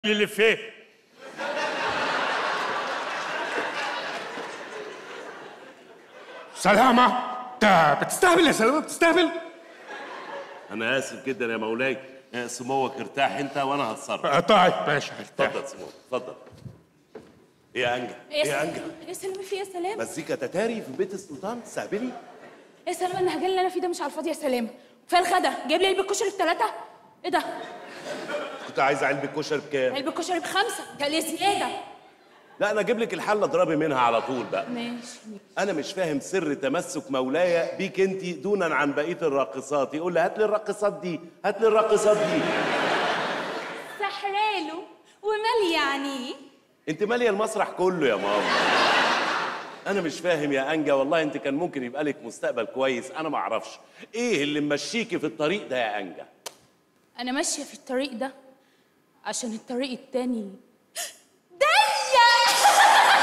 اللي فيه سلامة انت بتستهبل يا سلامة بتستهبل انا اسف جدا يا مولاي آه، سموك ارتاح انت وانا هتصرف آه، طيب ماشي هرتاح اتفضل سموك اتفضل ايه يا انجا يا ايه يا سلام انجا يا سلام في يا سلام مزيكا تتاري في بيت السلطان تستهبلي يا سلام انا هجل اللي انا فيه ده مش على الفاضي يا سلام كفايه الغدا جايب لي علبه كشري بثلاثه ايه ده كنت عايز علبه كشري بكام علبه كشري بخمسه كان ليه زياده لا انا اجيب لك الحله اضربي منها على طول بقى ماشي انا مش فاهم سر تمسك مولاي بيك انت دونا عن بقيه الراقصات يقول لي هات لي الراقصات دي هات لي الراقصات دي سحراله ومال يعني انت ماليه المسرح كله يا ماما انا مش فاهم يا انجا والله انت كان ممكن يبقى لك مستقبل كويس انا ما اعرفش ايه اللي ممشيكي في الطريق ده يا انجا انا ماشيه في الطريق ده عشان الطريق التاني ضيق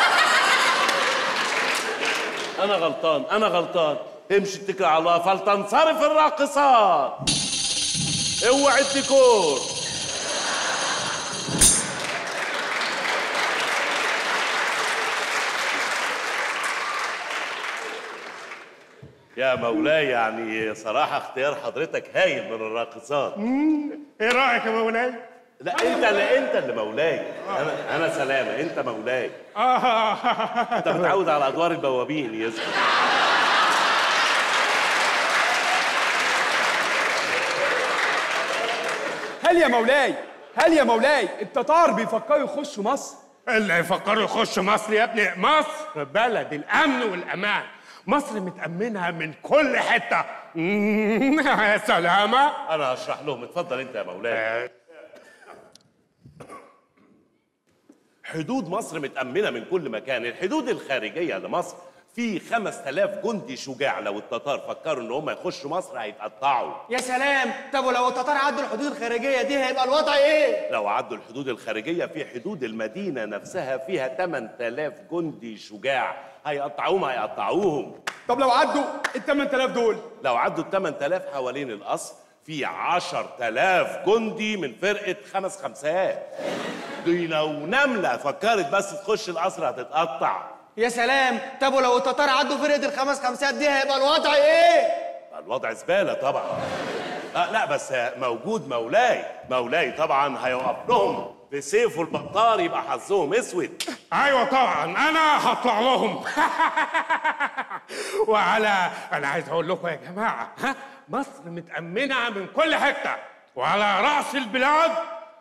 انا غلطان انا غلطان امشي اتكل على الله فلتنصرف الراقصات اوعي الديكور يا مولاي يعني صراحة اختيار حضرتك هايل من الراقصات ايه رايك يا مولاي لا انت اللي انت اللي مولاي انا انا سلامة انت مولاي اه انت متعود على ادوار البوابين يزن هل يا مولاي هل يا مولاي التتار بيفكروا يخشوا مصر اللي يفكروا يخشوا مصر يا ابني مصر بلد الامن والامان مصر متامنه من كل حته يا سلامه انا هشرح لهم اتفضل انت يا مولاي حدود مصر متأمنة من كل مكان الحدود الخارجية لمصر في 5000 جندي شجاع لو التتار فكروا ان هم يخشوا مصر هيتقطعوا يا سلام طب ولو التتار عدوا الحدود الخارجيه دي هيبقى الوضع ايه لو عدوا الحدود الخارجية في حدود المدينة نفسها فيها 8000 جندي شجاع هيقطعوهم هيقطعوهم طب لو عدوا ال 8000 دول لو عدوا ال 8000 حوالين القصر في 10000 جندي من فرقة خمس خمسات دي لو نملة فكرت بس تخش القصر هتتقطع يا سلام طب ولو التتار عدوا فرقه الخمس خمسات دي هيبقى الوضع ايه الوضع زبالة طبعا آه لا بس موجود مولاي مولاي طبعا هيقف لهم بسيفه البطار يبقى حظهم اسود ايوه طبعا انا هطلع لهم وعلى انا عايز اقول لكم يا جماعه ها مصر متامنه من كل حته وعلى راس البلاد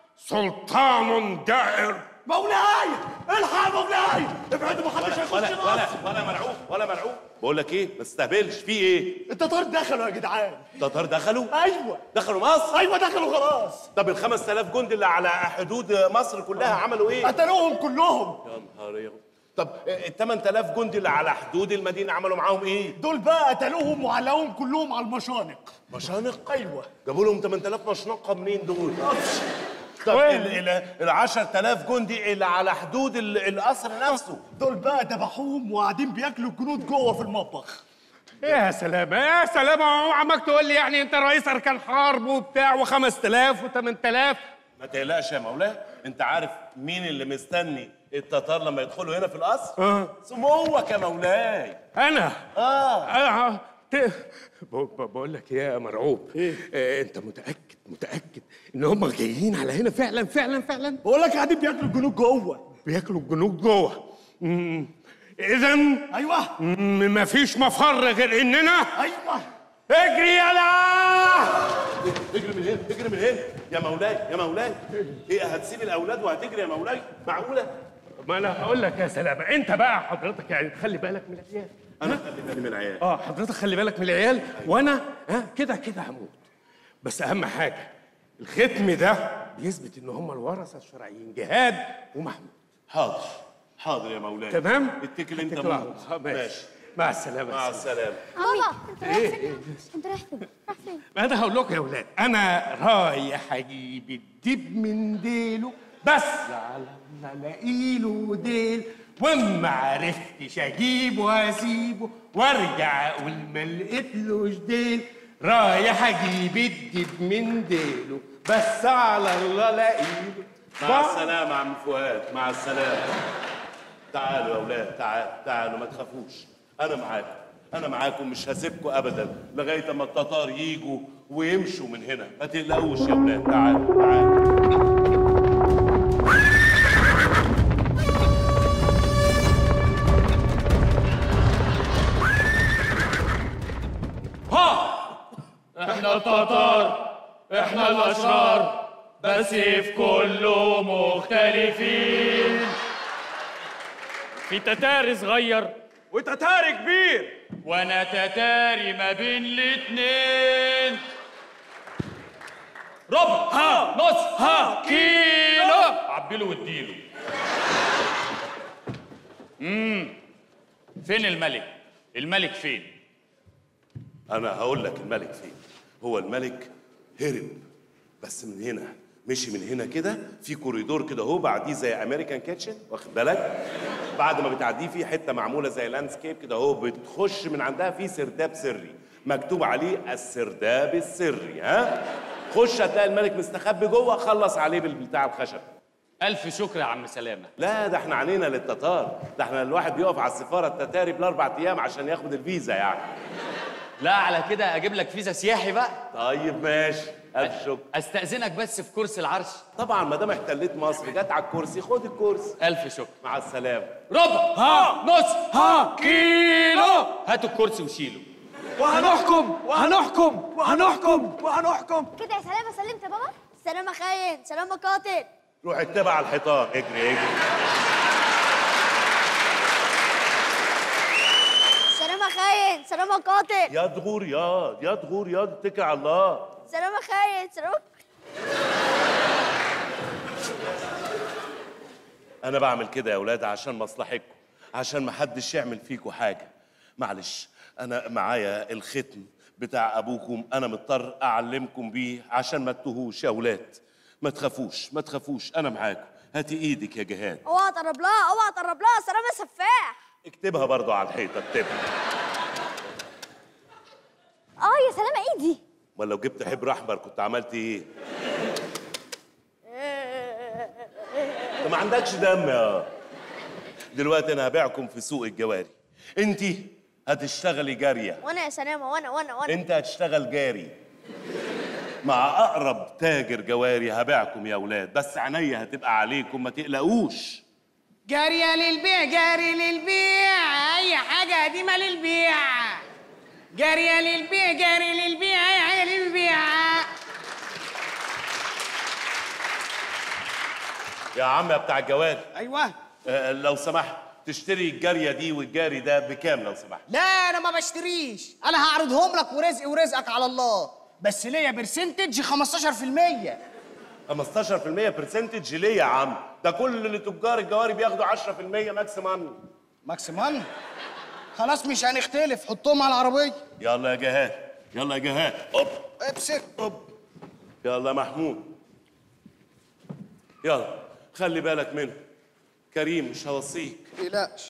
سلطان دائر مولاي الحق مولاي ابعدوا محدش هيخش ولا ولا مصر ولا مرعوب ولا مرعوب بقول لك ايه ما تستهبلش في ايه التتار دخلوا يا جدعان التتار دخلوا ايوه دخلوا مصر ايوه دخلوا خلاص طب ال 5000 جندي اللي على حدود مصر كلها عملوا ايه قتلوهم كلهم يا نهار يا طب ال 8000 جندي اللي على حدود المدينه عملوا معاهم ايه دول بقى قتلوهم وعلقوهم كلهم على المشانق مشانق ايوه جابوا لهم 8000 مشنقه منين دول طب ال ال ال 10000 جندي اللي على حدود ال- القصر نفسه دول بقى ذبحوهم وقاعدين بياكلوا الجنود جوه في المطبخ يا سلام يا سلام عمك تقول لي يعني انت رئيس اركان حرب وبتاع و5000 و8000 ما تقلقش يا مولاي انت عارف مين اللي مستني التتار لما يدخلوا هنا في القصر اه سموك يا مولاي انا اه اه ت- ب- ب- بقول لك إيه يا مرعوب إيه؟ آه انت متاكد متاكد ان هم جايين على هنا فعلا فعلا فعلا بقول لك قاعدين بياكلوا الجنود جوه بياكلوا الجنود جوه اذا ايوه مفيش مفر غير اننا ايوه اجري يلا اجري من هنا اجري من هنا يا مولاي يا مولاي ايه هتسيب الاولاد وهتجري يا مولاي معقوله ما انا هقول لك يا سلامه انت بقى حضرتك يعني خلي بالك من العيال انا خلي بالي من العيال اه حضرتك خلي بالك من العيال وانا ها كده كده هموت بس اهم حاجه الختم ده بيثبت ان هم الورثه الشرعيين جهاد ومحمود حاضر حاضر يا مولاي تمام اتكل انت اتكل على موت. الله. ماشي ماشي مع السلامه مع السلامه بابا انت رايح ايه فين؟ ايه انت رايح فين؟ رايح فين؟ انا هقول لكم يا ولاد انا رايح اجيب الدب من ديله بس على ما الاقي له ديل وما عرفتش اجيبه واسيبه وارجع اقول ما لقيتلوش ديل رايح اجيب الدب من ديله بس على الله الاقيله مع السلامة يا عم فؤاد مع السلامة تعالوا يا أولاد تعالوا تعالوا ما تخافوش أنا معاكم أنا معاكم مش هسيبكم أبدا لغاية أما التتار يجوا ويمشوا من هنا ما تقلقوش يا أولاد تعالوا تعالوا احنا التتار احنا الاشرار بس في كله مختلفين في تتاري صغير وتتاري كبير وانا تتاري ما بين الاتنين ربع ها نص ها كيلو عبيله واديله امم فين الملك الملك فين أنا هقول لك الملك فين هو الملك هرب بس من هنا مشي من هنا كده في كوريدور كده اهو بعديه زي امريكان كيتشن واخد بالك بعد ما بتعديه في حته معموله زي لاندسكيب كده اهو بتخش من عندها في سرداب سري مكتوب عليه السرداب السري ها خش هتلاقي الملك مستخبي جوه خلص عليه بالبتاع الخشب الف شكر يا عم سلامه لا ده احنا عنينا للتتار ده احنا الواحد بيقف على السفاره التتاري بالاربع ايام عشان ياخد الفيزا يعني لا على كده اجيب لك فيزا سياحي بقى طيب ماشي الف شكر استاذنك بس في كرسي العرش طبعا ما دام احتليت مصر جت على الكرسي خد الكرسي الف شكر مع السلامه ربع ها نص ها كيلو هاتوا الكرسي وشيلوا وهنحكم وهنحكم وهنحكم وهنحكم كده يا سلامة سلمت يا بابا سلامة خاين سلامة قاتل روح اتبع على الحيطان اجري اجري سلامة خاين سلامة قاتل يا دغور ياض يا دغور ياض اتكل على الله سلامة خاين سلامة انا بعمل كده يا اولاد عشان مصلحتكم عشان ما حدش يعمل فيكم حاجه معلش انا معايا الختم بتاع ابوكم انا مضطر اعلمكم بيه عشان ما تتوهوش يا اولاد ما تخافوش ما تخافوش انا معاكم هاتي ايدك يا جهاد اوعى تقرب لها اوعى تقرب لها سلامة سفاح اكتبها برضو على الحيطه اكتبها اه يا سلامة ايدي ولا لو جبت حبر احمر كنت عملت ايه انت ما عندكش دم يا دلوقتي انا هبيعكم في سوق الجواري انت هتشتغلي جاريه وانا يا سلامة وانا وانا وانا انت هتشتغل جاري مع اقرب تاجر جواري هبيعكم يا اولاد بس عينيا هتبقى عليكم ما تقلقوش جارية للبيع جاري للبيع أي حاجة قديمة للبيع جارية للبيع جاري للبيع أي حاجة للبيع يا عم يا بتاع الجواري أيوه آه لو سمحت تشتري الجاريه دي والجاري ده بكام لو سمحت لا أنا ما بشتريش أنا هعرضهم لك ورزقي ورزقك على الله بس ليا برسنتج 15% 15% برسنتج ليه يا عم ده كل اللي تجار الجواري بياخدوا 10% ماكسيمم ماكسيمان خلاص مش هنختلف حطهم على العربية يلا يا جهاد يلا يا جهاد اوب امسك اوب يلا يا محمود يلا خلي بالك منه كريم مش هوصيك تقلقش